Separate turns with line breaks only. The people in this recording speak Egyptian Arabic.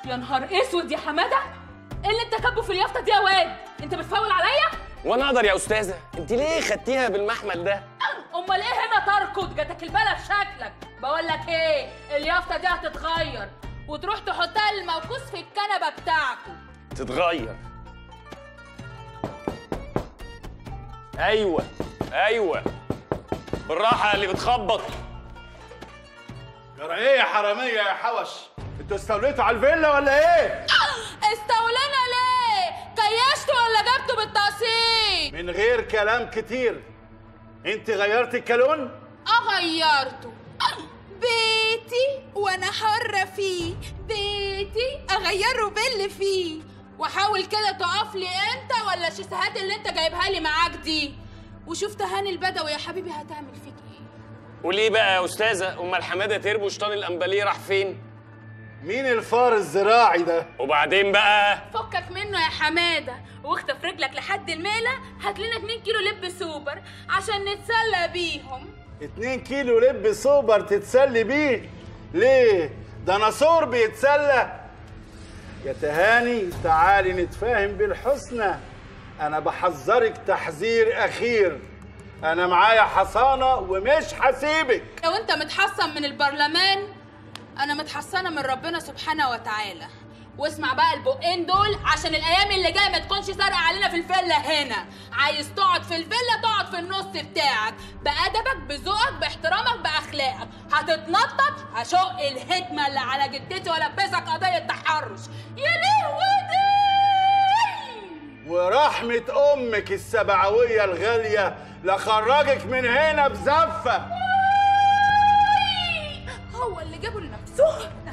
يا نهار اسود يا حماده ايه اللي انت كاتبه في اليافطه دي يا واد انت بتفاول عليا
وانا اقدر يا استاذه انت ليه خدتيها بالمحمل ده
امال ايه هنا تركض جاتك البلا في شكلك بقول لك ايه اليافطه دي هتتغير وتروح تحطها الموكوس في الكنبه بتاعكم
تتغير ايوه ايوه بالراحه اللي بتخبط
جرى ايه يا حراميه يا حوش انتوا استوليتوا على الفيلا ولا ايه
استولينا ليه كيشته ولا جبته بالتقسيط
من غير كلام كتير انت غيرتي الكالون
اغيرته بيتي وانا حرة فيه بيتي اغيره باللي فيه وحاول كده تقف لي انت ولا الشيسهات اللي انت جايبها لي معاك دي وشوف تهاني البدوي يا حبيبي هتعمل فيك ايه
وليه بقى يا استاذه امال حماده تربو شطان الانباليه راح فين
مين الفار الزراعي ده
وبعدين بقى
فكك منه يا حماده واخطف رجلك لحد الميله هات لنا 2 كيلو لب سوبر عشان نتسلى بيهم
2 كيلو لب سوبر تتسلي بيه ليه ديناصور بيتسلى يا تهاني تعالي نتفاهم بالحسنى انا بحذرك تحذير اخير انا معايا حصانه ومش هسيبك
لو انت متحصن من البرلمان انا متحصنه من ربنا سبحانه وتعالى واسمع بقى البقين دول عشان الايام اللي جايه ما تكونش سارقه علينا في الفيلا هنا عايز تقعد في الفيلا تقعد في النص بتاعك بادبك بذوقك باحترامك باخلاقك هتتنطط هشق الهدمه اللي على جدتي والبسك قضيه تحرش يا لهوي
ورحمة أمك السبعوية الغالية لخرجك من هنا بزفة
هو اللي جابه لنفسه